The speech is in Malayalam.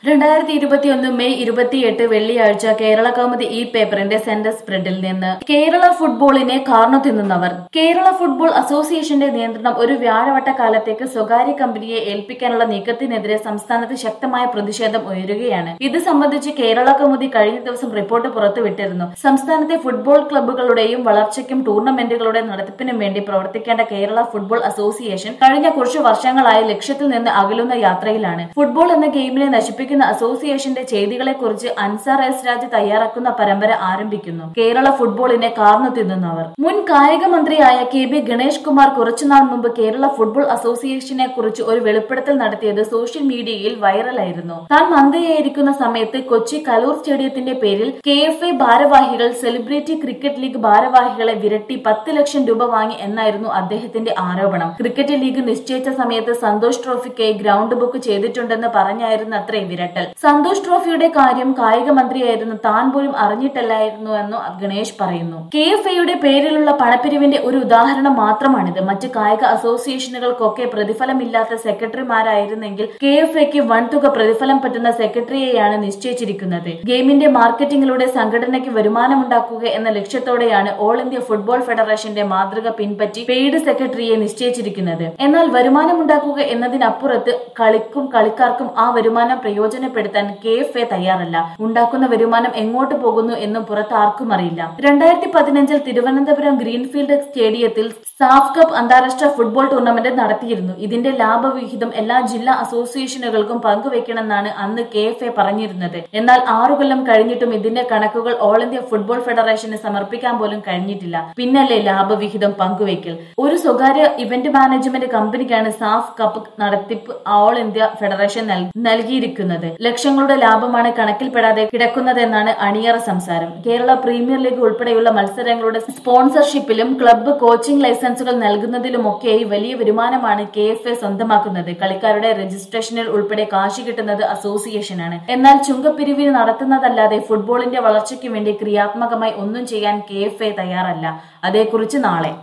രണ്ടായിരത്തി ഇരുപത്തിയൊന്ന് മെയ് ഇരുപത്തിയെട്ട് വെള്ളിയാഴ്ച കേരള കൗമുദി ഈ പേപ്പറിന്റെ സെന്റർ സ്പ്രെഡിൽ നിന്ന് കേരള ഫുട്ബോളിനെ കാർന്നു തിന്നുന്നവർ കേരള ഫുട്ബോൾ അസോസിയേഷന്റെ നിയന്ത്രണം ഒരു വ്യാഴവട്ട കാലത്തേക്ക് സ്വകാര്യ കമ്പനിയെ ഏൽപ്പിക്കാനുള്ള നീക്കത്തിനെതിരെ സംസ്ഥാനത്ത് ശക്തമായ പ്രതിഷേധം ഉയരുകയാണ് ഇത് സംബന്ധിച്ച് കേരള കൗമുദി കഴിഞ്ഞ ദിവസം റിപ്പോർട്ട് പുറത്തുവിട്ടിരുന്നു സംസ്ഥാനത്തെ ഫുട്ബോൾ ക്ലബ്ബുകളുടെയും വളർച്ചയ്ക്കും ടൂർണമെന്റുകളുടെ നടത്തിപ്പിനും വേണ്ടി പ്രവർത്തിക്കേണ്ട കേരള ഫുട്ബോൾ അസോസിയേഷൻ കഴിഞ്ഞ കുറച്ചു വർഷങ്ങളായി ലക്ഷ്യത്തിൽ നിന്ന് അകലുന്ന യാത്രയിലാണ് ഫുട്ബോൾ എന്ന ഗെയിമിനെ നശിപ്പിക്കുന്ന അസോസിയേഷന്റെ ചെയ്തികളെക്കുറിച്ച് അൻസാർ എസ് രാജ് തയ്യാറാക്കുന്ന പരമ്പര ആരംഭിക്കുന്നു കേരള ഫുട്ബോളിനെ കാർന്നു തിന്നുന്നവർ മുൻ കായിക മന്ത്രിയായ കെ ബി ഗണേഷ് കുമാർ കുറച്ചുനാൾ മുമ്പ് കേരള ഫുട്ബോൾ അസോസിയേഷനെ കുറിച്ച് ഒരു വെളിപ്പെടുത്തൽ നടത്തിയത് സോഷ്യൽ മീഡിയയിൽ വൈറലായിരുന്നു താൻ മന്ത്രിയായിരിക്കുന്ന സമയത്ത് കൊച്ചി കലൂർ സ്റ്റേഡിയത്തിന്റെ പേരിൽ കെ എഫ് എ ഭാരവാഹികൾ സെലിബ്രിറ്റി ക്രിക്കറ്റ് ലീഗ് ഭാരവാഹികളെ വിരട്ടി പത്ത് ലക്ഷം രൂപ വാങ്ങി എന്നായിരുന്നു അദ്ദേഹത്തിന്റെ ആരോപണം ക്രിക്കറ്റ് ലീഗ് നിശ്ചയിച്ച സമയത്ത് സന്തോഷ് ട്രോഫിക്കായി ഗ്രൗണ്ട് ബുക്ക് ചെയ്തിട്ടുണ്ടെന്ന് പറഞ്ഞായിരുന്നു അത്രയും വിരട്ടൽ സന്തോഷ് ട്രോഫിയുടെ കാര്യം കായിക മന്ത്രിയായിരുന്നു താൻ പോലും അറിഞ്ഞിട്ടല്ലായിരുന്നു എന്നു ഗണേഷ് പറയുന്നു കെ എഫ് എയുടെ പേരിലുള്ള പണപ്പിരിവിന്റെ ഒരു ഉദാഹരണം മാത്രമാണിത് മറ്റ് കായിക അസോസിയേഷനുകൾക്കൊക്കെ പ്രതിഫലമില്ലാത്ത സെക്രട്ടറിമാരായിരുന്നെങ്കിൽ കെ എഫ് എക്ക് വൻതുക പ്രതിഫലം പറ്റുന്ന സെക്രട്ടറിയെയാണ് നിശ്ചയിച്ചിരിക്കുന്നത് ഗെയിമിന്റെ മാർക്കറ്റിംഗിലൂടെ സംഘടനയ്ക്ക് വരുമാനമുണ്ടാക്കുക എന്ന ലക്ഷ്യത്തോടെയാണ് ഓൾ ഇന്ത്യ ഫുട്ബോൾ ഫെഡറേഷന്റെ മാതൃക പിൻപറ്റി പെയ്ഡ് സെക്രട്ടറിയെ നിശ്ചയിച്ചിരിക്കുന്നത് എന്നാൽ വരുമാനമുണ്ടാക്കുക എന്നതിനപ്പുറത്ത് കളിക്കും കളിക്കാർക്കും ആ വരുമാനം പ്രയോജനപ്പെടുത്താൻ കെ എഫ് എ തയ്യാറല്ല ഉണ്ടാക്കുന്ന വരുമാനം എങ്ങോട്ട് പോകുന്നു എന്നും പുറത്ത് ആർക്കും അറിയില്ല രണ്ടായിരത്തി പതിനഞ്ചിൽ തിരുവനന്തപുരം ഗ്രീൻഫീൽഡ് സ്റ്റേഡിയത്തിൽ സാഫ് കപ്പ് അന്താരാഷ്ട്ര ഫുട്ബോൾ ടൂർണമെന്റ് നടത്തിയിരുന്നു ഇതിന്റെ ലാഭവിഹിതം എല്ലാ ജില്ലാ അസോസിയേഷനുകൾക്കും പങ്കുവെക്കണമെന്നാണ് അന്ന് കെ എഫ് എ പറഞ്ഞിരുന്നത് എന്നാൽ ആറു കൊല്ലം കഴിഞ്ഞിട്ടും ഇതിന്റെ കണക്കുകൾ ഓൾ ഇന്ത്യ ഫുട്ബോൾ ഫെഡറേഷന് സമർപ്പിക്കാൻ പോലും കഴിഞ്ഞിട്ടില്ല പിന്നല്ലേ ലാഭവിഹിതം പങ്കുവെക്കൽ ഒരു സ്വകാര്യ ഇവന്റ് മാനേജ്മെന്റ് കമ്പനിക്കാണ് സാഫ് കപ്പ് നടത്തിപ്പ് ഓൾ ഇന്ത്യ ഫെഡറേഷൻ നൽ- നൽകിയിരിക്കുന്നത് ലക്ഷങ്ങളുടെ ലാഭമാണ് കണക്കിൽപ്പെടാതെ കിടക്കുന്നതെന്നാണ് അണിയറ സംസാരം കേരള പ്രീമിയർ ലീഗ് ഉൾപ്പെടെയുള്ള മത്സരങ്ങളുടെ സ്പോൺസർഷിപ്പിലും ക്ലബ്ബ് കോച്ചിംഗ് ലൈസൻസുകൾ നൽകുന്നതിലുമൊക്കെയായി വലിയ വരുമാനമാണ് കെ എഫ് എ സ്വന്തമാക്കുന്നത് കളിക്കാരുടെ രജിസ്ട്രേഷനിൽ ഉൾപ്പെടെ കാശ് കിട്ടുന്നത് അസോസിയേഷനാണ് എന്നാൽ ചുങ്കപ്പിരിവിന് നടത്തുന്നതല്ലാതെ ഫുട്ബോളിന്റെ വളർച്ചയ്ക്ക് വേണ്ടി ക്രിയാത്മകമായി ഒന്നും ചെയ്യാൻ കെ എഫ് എ തയ്യാറല്ല അതേക്കുറിച്ച് നാളെ